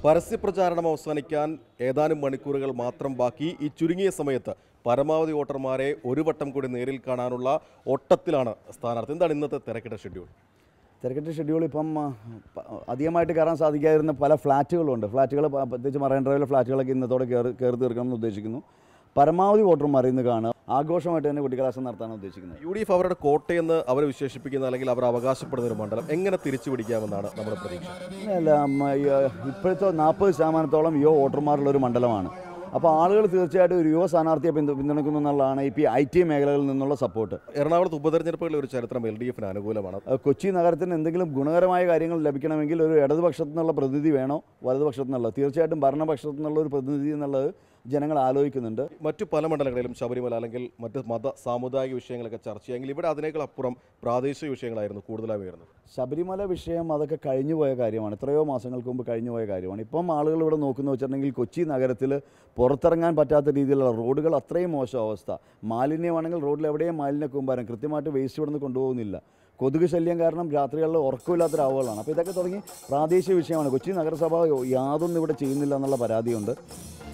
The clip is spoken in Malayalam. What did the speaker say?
പരസ്യപ്രചാരണം അവസാനിക്കാൻ ഏതാനും മണിക്കൂറുകൾ മാത്രം ബാക്കി ഈ ചുരുങ്ങിയ സമയത്ത് പരമാവധി വോട്ടർമാരെ ഒരു വട്ടം കൂടി നേരിൽ കാണാനുള്ള ഓട്ടത്തിലാണ് സ്ഥാനാർത്ഥി എന്താണ് ഇന്നത്തെ തിരക്കിട്ട ഷെഡ്യൂൾ തിരക്കറ്റ് ഷെഡ്യൂൾ ഇപ്പം ആ, പ- അധികമായിട്ട് കയറാൻ സാധിക്കാതിരുന്ന പല ഫ്ലാറ്റുകളുണ്ട് ഫ്ലാറ്റുകൾ പ- പ്രത്യേകിച്ച് മറൈൻ ഡ്രൈവിലെ ഫ്ലാറ്റുകളൊക്കെ ഇന്നത്തോടെ കയറി കയറി തീർക്കണം എന്ന് ഉദ്ദേശിക്കുന്നു പരമാവധി വോട്ടർമാർ ഇന്ന് കാണുക ആഘോഷമായിട്ട് തന്നെ കുട്ടിക്കലാശം നടത്താനാണ് ഉദ്ദേശിക്കുന്നത് യു ഡി എഫ് അവരുടെ കോട്ടയെന്ന് അവർ വിശേഷിപ്പിക്കുന്ന അല്ലെങ്കിൽ അവർ അവകാശപ്പെടുന്ന ഒരു മണ്ഡലം എങ്ങനെ തിരിച്ചു പിടിക്കാമെന്നാണ് നമ്മുടെ പ്രതീക്ഷ അല്ല ഉം, ഈ, ഇപ്പോഴത്തെ നാൽപ്പത് ശതമാനത്തോളം യുവ വോട്ടർമാരുള്ള ഒരു മണ്ഡലമാണ് അപ്പോൾ ആളുകൾ തീർച്ചയായിട്ടും ഒരു യുവ സ്ഥാനാർത്ഥിയെ പിന്തു പിന്തുണയ്ക്കുന്നു എന്നുള്ളതാണ് ഇപ്പോൾ ഐ ടി മേഖലകളിൽ നിന്നുള്ള സപ്പോർട്ട് എറണാകുളത്ത് ഉപതെരഞ്ഞെടുപ്പുകളിലെ ഒരു ചരിത്രം എൽ ഡി എഫിന് അനുകൂലമാണ് അഹ് കൊച്ചി നഗരത്തിന് എന്തെങ്കിലും ഗുണകരമായ കാര്യങ്ങൾ ലഭിക്കണമെങ്കിൽ ഒരു ഇടതുപക്ഷത്തു നിന്നുള്ള പ്രതിനിധി വേണോ വലതുപക്ഷത്തു നിന്നുള്ള തീർച്ചയായിട്ടും ഭരണപക്ഷത്തു നിന്നുള്ള ഒരു പ്രതിനിധി എന്നുള്ളത് ജനങ്ങൾ ആലോചിക്കുന്നുണ്ട് മറ്റു പല മണ്ഡലങ്ങളിലും ശബരിമല അല്ലെങ്കിൽ മറ്റ് മത സാമുദായിക വിഷയങ്ങളൊക്കെ ചർച്ച ചെയ്യാമെങ്കിൽ ഇവിടെ അതിനേക്കാൾ അപ്പുറം പ്രാദേശിക വിഷയങ്ങളായിരുന്നു കൂടുതലായി ഉയർന്നത് ശബരിമല വിഷയം അതൊക്കെ കഴിഞ്ഞു പോയ കാര്യമാണ് എത്രയോ മാസങ്ങൾക്ക് മുമ്പ് കഴിഞ്ഞു പോയ കാര്യമാണ് ഇപ്പം ആളുകൾ ഇവിടെ നോക്കുന്ന വെച്ചിട്ടുണ്ടെങ്കിൽ കൊച്ചി നഗരത്തിൽ പുറത്തിറങ്ങാൻ പറ്റാത്ത രീതിയിലുള്ള റോഡുകൾ അത്രയും മോശം അവസ്ഥ മാലിന്യമാണെങ്കിൽ റോഡിൽ എവിടെയും മാലിന്യ കൂമ്പാരം കൃത്യമായിട്ട് വേസ്റ്റ് ഇവിടുന്ന് കൊണ്ടുപോകുന്നില്ല കൊതുക് ശല്യം കാരണം രാത്രികളിൽ ഉറക്കമില്ലാത്തൊരവകളാണ് അപ്പോൾ ഇതൊക്കെ തുടങ്ങി പ്രാദേശിക വിഷയമാണ് കൊച്ചി നഗരസഭ യാതൊന്നും ഇവിടെ ചെയ്യുന്നില്ല എന്നുള്ള പരാതിയുണ്ട്